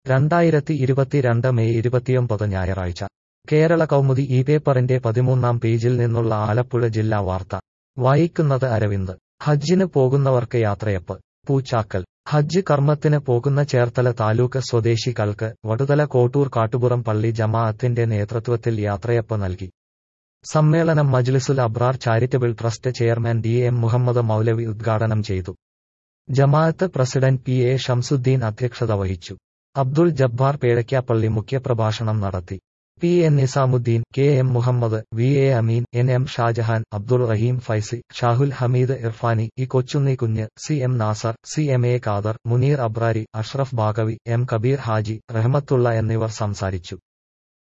രണ്ടായിരത്തി ഇരുപത്തിരണ്ട് മെയ് ഇരുപത്തിയൊമ്പത് ഞായറാഴ്ച കേരള കൗമുദി ഈ പേപ്പറിന്റെ പതിമൂന്നാം പേജിൽ നിന്നുള്ള ആലപ്പുഴ ജില്ലാ വാർത്ത വായിക്കുന്നത് അരവിന്ദ് ഹജ്ജിന് പോകുന്നവർക്ക് യാത്രയപ്പ് പൂച്ചാക്കൽ ഹജ്ജ് കർമ്മത്തിന് പോകുന്ന ചേർത്തല താലൂക്ക് സ്വദേശികൾക്ക് വടുതല കോട്ടൂർ കാട്ടുപുറം പള്ളി ജമാഅത്തിന്റെ നേതൃത്വത്തിൽ യാത്രയപ്പ് നൽകി സമ്മേളനം Majlisul Abrar charitable trust chairman D M Muhammad മൗലവി ഉദ്ഘാടനം ചെയ്തു ജമാഅത്ത് പ്രസിഡന്റ് പി എ ഷംസുദ്ദീൻ അധ്യക്ഷത വഹിച്ചു അബ്ദുൾ ജബ്ബാർ പേഴയ്ക്കാപ്പള്ളി മുഖ്യപ്രഭാഷണം നടത്തി P N Nizamuddin K M Muhammad V A Ameen N M Shajahan Abdul Raheem Faizi Shahul Hameed Irfani E Kochunni Kunju C M Nasar C M A Khader Muneer Abrari Ashraf Baqavi M Kabeer ഹാജി റഹ്മത്തുള്ള എന്നിവർ സംസാരിച്ചു